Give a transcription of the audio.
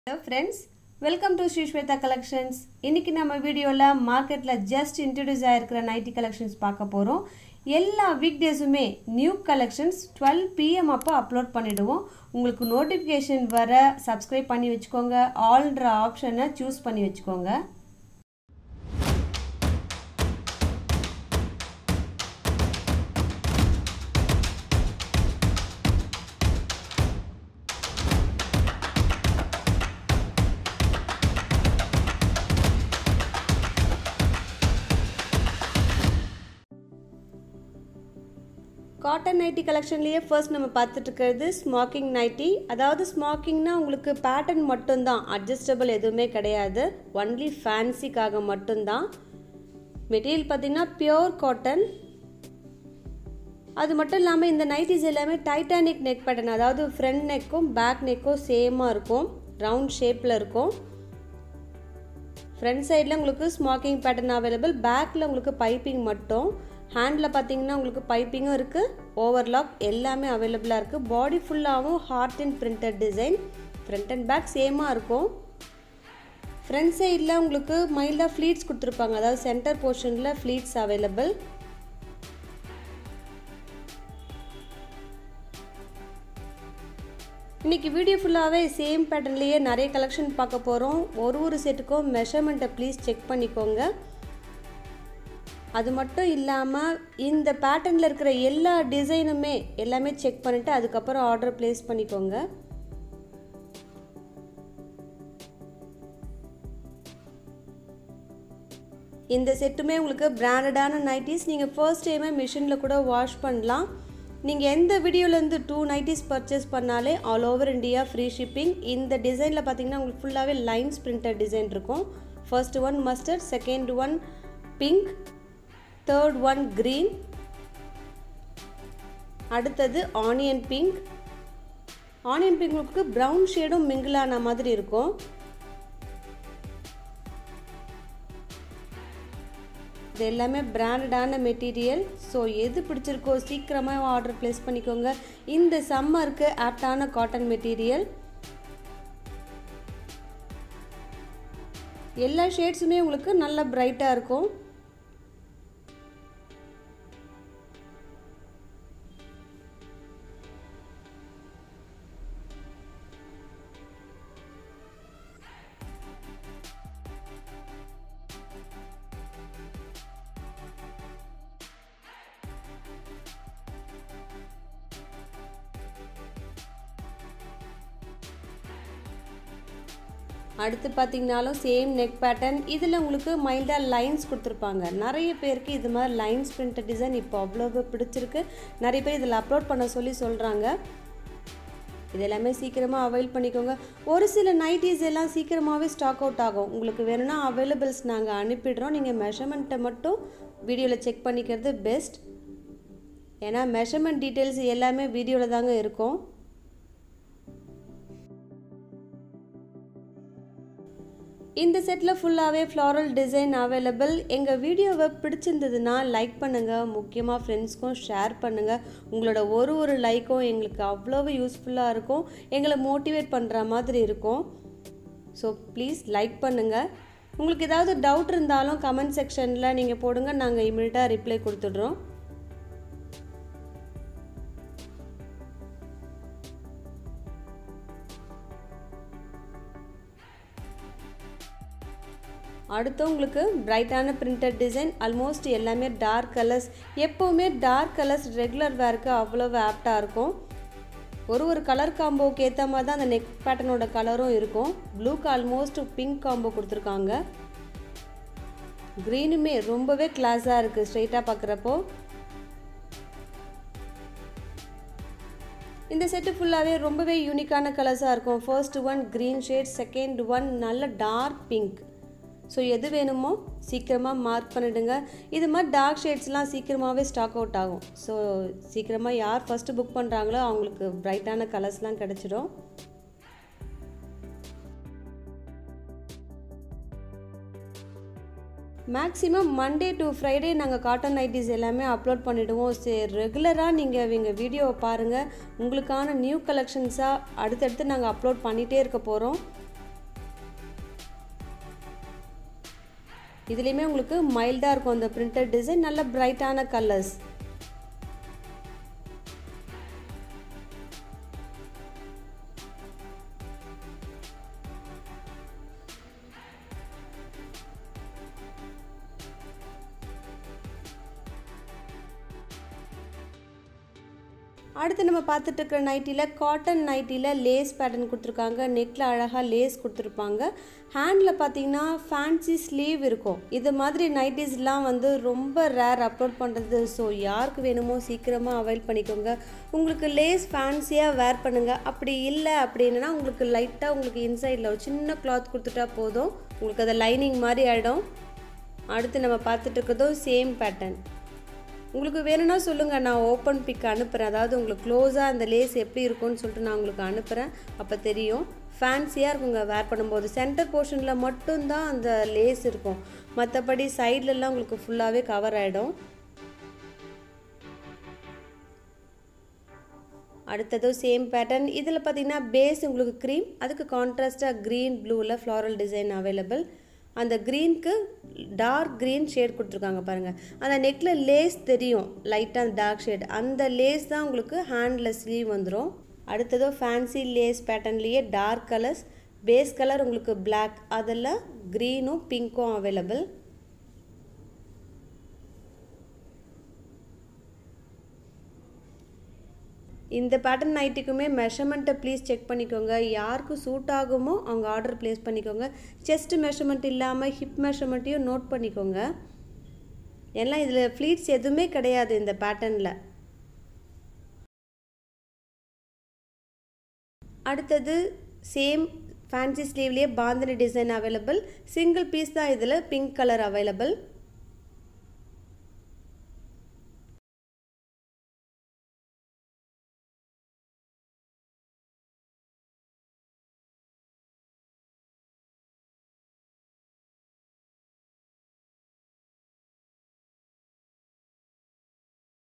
hello friends welcome to ஸ்ரீஸ்வேதா collections இன்றைக்கி நம்ம வீடியோவில் மார்க்கெட்டில் ஜஸ்ட் இன்ட்ரடியூஸ் ஆகிருக்கிற நைட்டி கலெக்ஷன்ஸ் பார்க்க போகிறோம் எல்லா week டேஸுமே new collections twelve PM அப்போ அப்லோட் பண்ணிவிடுவோம் உங்களுக்கு நோட்டிஃபிகேஷன் வர சப்ஸ்கிரைப் பண்ணி வச்சுக்கோங்க ஆல்ன்ற ஆப்ஷனை சூஸ் பண்ணி வச்சுக்கோங்க காட்டன் நைட்டி கலெக்ஷன்லேயே ஃபர்ஸ்ட் நம்ம பார்த்துட்டு இருக்கிறது ஸ்மாக்கிங் நைட்டி அதாவது ஸ்மாக்கிங்னா உங்களுக்கு பேட்டர்ன் மட்டும்தான் அட்ஜஸ்டபிள் எதுவுமே கிடையாது ஒன்லி ஃபேன்சிக்காக மட்டும்தான் மெட்டீரியல் பார்த்தீங்கன்னா பியோர் காட்டன் அது மட்டும் இல்லாமல் இந்த நைட்டிஸ் எல்லாமே டைட்டானிக் நெக் பேட்டர்ன் அதாவது ஃப்ரண்ட் நெக்கும் பேக் நெக்கும் சேமாக இருக்கும் ரவுண்ட் ஷேப்பில் இருக்கும் ஃப்ரண்ட் சைடில் உங்களுக்கு ஸ்மாக்கிங் பேட்டர்ன் அவைலபிள் பேக்கில் உங்களுக்கு பைப்பிங் மட்டும் ஹேண்டில் பார்த்தீங்கன்னா உங்களுக்கு பைப்பிங்கும் இருக்குது ஓவர்லாக் எல்லாமே அவைலபிளாக இருக்குது பாடி ஃபுல்லாகவும் heart and printed design front and back சேமாக இருக்கும் ஃப்ரண்ட் சைடில் உங்களுக்கு மைல்டாக ஃப்ளீட்ஸ் கொடுத்துருப்பாங்க அதாவது சென்டர் போர்ஷனில் ஃப்ளீட்ஸ் அவைலபிள் இன்றைக்கி வீடியோ ஃபுல்லாகவே சேம் பேட்டர்ன்லேயே நிறைய கலெக்ஷன் பார்க்க போகிறோம் ஒரு ஒரு செட்டுக்கும் மெஷர்மெண்ட்டை ப்ளீஸ் செக் பண்ணிக்கோங்க அது மட்டும் இல்லாமல் இந்த பேட்டர்னில் இருக்கிற எல்லா டிசைனுமே எல்லாமே செக் பண்ணிவிட்டு அதுக்கப்புறம் ஆர்டர் ப்ளேஸ் பண்ணிக்கோங்க இந்த செட்டுமே உங்களுக்கு பிராண்டடான நைட்டிஸ் நீங்கள் ஃபர்ஸ்ட் டைமே மிஷினில் கூட வாஷ் பண்ணலாம் நீங்கள் எந்த வீடியோலேருந்து டூ நைட்டிஸ் பர்ச்சேஸ் பண்ணாலே all over India free shipping இந்த டிசைனில் பார்த்தீங்கன்னா உங்களுக்கு ஃபுல்லாகவே லைன்ஸ் பிரிண்டட் டிசைன் இருக்கும் first one mustard second one pink third one green அடுத்தது ஆனியன் பிங்க் ஆனியன் பிங்க்கு ப்ரௌன் ஷேடும் மிங்கிளான மாதிரி இருக்கும் இது எல்லாமே பிராண்டடான மெட்டீரியல் ஸோ எது பிடிச்சிருக்கோ சீக்கிரமாக ஆர்டர் ப்ளேஸ் பண்ணிக்கோங்க இந்த சம்மருக்கு ஆப்டான காட்டன் மெட்டீரியல் எல்லா ஷேட்ஸுமே உங்களுக்கு நல்ல பிரைட்டாக இருக்கும் அடுத்து பார்த்தீங்கனாலும் சேம் நெக் பேட்டர்ன் இதில் உங்களுக்கு மைல்டாக லைன்ஸ் கொடுத்துருப்பாங்க நிறைய பேருக்கு இது மாதிரி லைன்ஸ் பிரிண்டட் டிசைன் இப்போ அவ்வளோ பிடிச்சிருக்கு நிறைய பேர் இதில் அப்லோட் பண்ண சொல்லி சொல்கிறாங்க இது எல்லாமே சீக்கிரமாக அவைல் பண்ணிக்கோங்க ஒரு சில நைட்டிஸ் எல்லாம் சீக்கிரமாகவே ஸ்டாக் அவுட் ஆகும் உங்களுக்கு வேணும்னா அவைலபிள்ஸ் நாங்கள் அனுப்பிடுறோம் நீங்கள் மெஷர்மெண்ட்டை மட்டும் வீடியோவில் செக் பண்ணிக்கிறது பெஸ்ட் ஏன்னா மெஷர்மெண்ட் டீட்டெயில்ஸ் எல்லாமே வீடியோவில் தாங்க இருக்கும் இந்த செட்டில் ஃபுல்லாகவே ஃப்ளாரல் டிசைன் அவைலபிள் எங்கள் வீடியோவை பிடிச்சிருந்ததுன்னா லைக் பண்ணுங்கள் முக்கியமாக ஃப்ரெண்ட்ஸ்க்கும் ஷேர் பண்ணுங்கள் உங்களோட ஒரு ஒரு லைக்கும் எங்களுக்கு அவ்வளோவு யூஸ்ஃபுல்லாக இருக்கும் எங்களை மோட்டிவேட் பண்ணுற மாதிரி இருக்கும் ஸோ ப்ளீஸ் லைக் பண்ணுங்கள் உங்களுக்கு ஏதாவது டவுட் இருந்தாலும் கமெண்ட் செக்ஷனில் நீங்கள் போடுங்க நாங்கள் இமீடியட்டாக ரிப்ளை கொடுத்துட்றோம் அடுத்து உங்களுக்கு பிரைட்டான பிரிண்டட் டிசைன் ஆல்மோஸ்ட் எல்லாமே டார்க் கலர்ஸ் எப்போவுமே டார்க் கலர்ஸ் ரெகுலர் வேருக்கு அவ்வளோ ஆப்டாக இருக்கும் ஒரு ஒரு கலர் காம்போக்கு ஏற்ற மாதிரி தான் அந்த நெக் பேட்டர்னோட கலரும் இருக்கும் ப்ளூக்கு ஆல்மோஸ்ட் பிங்க் காம்போ கொடுத்துருக்காங்க க்ரீனுமே ரொம்பவே கிளாஸாக இருக்குது ஸ்ட்ரெயிட்டாக பார்க்குறப்போ இந்த செட்டு ஃபுல்லாகவே ரொம்பவே யூனிக்கான கலர்ஸாக இருக்கும் first one green shade second one நல்ல டார்க் பிங்க் ஸோ எது வேணுமோ சீக்கிரமாக மார்க் பண்ணிவிடுங்க இது மாதிரி டார்க் ஷேட்ஸ்லாம் சீக்கிரமாகவே ஸ்டாக் அவுட் ஆகும் ஸோ சீக்கிரமாக யார் ஃபஸ்ட்டு புக் பண்ணுறாங்களோ அவங்களுக்கு பிரைட்டான கலர்ஸ்லாம் கிடச்சிடும் மேக்ஸிமம் மண்டே டு ஃப்ரைடே நாங்கள் காட்டன் நைட்டிஸ் எல்லாமே அப்லோட் பண்ணிவிடுவோம் சரி ரெகுலராக நீங்கள் எங்கள் வீடியோவை பாருங்கள் உங்களுக்கான நியூ கலெக்ஷன்ஸாக அடுத்தடுத்து நாங்கள் அப்லோட் பண்ணிகிட்டே இருக்க போகிறோம் இதுலேயுமே உங்களுக்கு மைல்டாக இருக்கும் அந்த பிரிண்டட் டிசைன் நல்ல பிரைட்டான கலர்ஸ் அடுத்து நம்ம பார்த்துட்டு இருக்கிற நைட்டியில் காட்டன் நைட்டியில் லேஸ் பேட்டர்ன் கொடுத்துருக்காங்க நெக்கில் அழகாக லேஸ் கொடுத்துருப்பாங்க ஹேண்டில் பார்த்தீங்கன்னா ஃபேன்சி ஸ்லீவ் இருக்கும் இது மாதிரி நைட்டிஸ்லாம் வந்து ரொம்ப ரேர் அப்லோட் பண்ணுறது ஸோ யாருக்கு வேணுமோ சீக்கிரமாக அவைல் பண்ணிக்கோங்க உங்களுக்கு லேஸ் ஃபேன்சியாக வேர் பண்ணுங்கள் அப்படி இல்லை அப்படின்னா உங்களுக்கு லைட்டாக உங்களுக்கு இன்சைடில் ஒரு சின்ன கிளாத் கொடுத்துட்டா போதும் உங்களுக்கு அது லைனிங் மாதிரி ஆகிடும் அடுத்து நம்ம பார்த்துட்டு இருக்கிறதும் சேம் பேட்டர்ன் உங்களுக்கு வேணும்னா சொல்லுங்கள் நான் ஓப்பன் பிக் அனுப்புகிறேன் அதாவது உங்களுக்கு க்ளோஸாக அந்த லேஸ் எப்படி இருக்கும்னு சொல்லிட்டு நான் உங்களுக்கு அனுப்புகிறேன் அப்போ தெரியும் ஃபேன்சியாக இருக்குங்க வேர் பண்ணும்போது சென்டர் போர்ஷனில் மட்டும்தான் அந்த லேஸ் இருக்கும் மற்றபடி சைட்லலாம் உங்களுக்கு ஃபுல்லாகவே கவர் ஆகிடும் அடுத்ததும் சேம் பேட்டர்ன் இதில் பார்த்தீங்கன்னா பேஸ் உங்களுக்கு க்ரீம் அதுக்கு கான்ட்ராஸ்டாக க்ரீன் ப்ளூவில் ஃப்ளாரல் டிசைன் அவைலபிள் அந்த க்ரீனுக்கு டார்க் க்ரீன் ஷேட் கொடுத்துருக்காங்க பாருங்கள் அந்த நெக்கில் லேஸ் தெரியும் லைட்டாக டார்க் ஷேட் அந்த லேஸ் தான் உங்களுக்கு ஹேண்டில் ஸ்லீவ் வந்துடும் அடுத்ததோ ஃபேன்சி லேஸ் பேட்டர்ன்லேயே டார்க் கலர்ஸ் பேஸ் கலர் உங்களுக்கு பிளாக் அதில் க்ரீனும் பிங்க்கும் அவைலபிள் இந்த பேட்டர்ன் நைட்டுக்குமே மெஷர்மெண்ட்டை ப்ளீஸ் செக் பண்ணிக்கோங்க யாருக்கு சூட் ஆகுமோ அவங்க ஆர்டர் ப்ளேஸ் பண்ணிக்கோங்க செஸ்ட் மெஷர்மெண்ட் இல்லாமல் ஹிப் மெஷர்மெண்ட்டையும் நோட் பண்ணிக்கோங்க எல்லாம் இதில் ஃப்ளீட்ஸ் எதுவுமே கிடையாது இந்த பேட்டர்னில் அடுத்தது சேம் ஃபேன்சி ஸ்லீவ்லேயே bandhani design available single piece தான் இதில் பிங்க் கலர் அவைலபிள்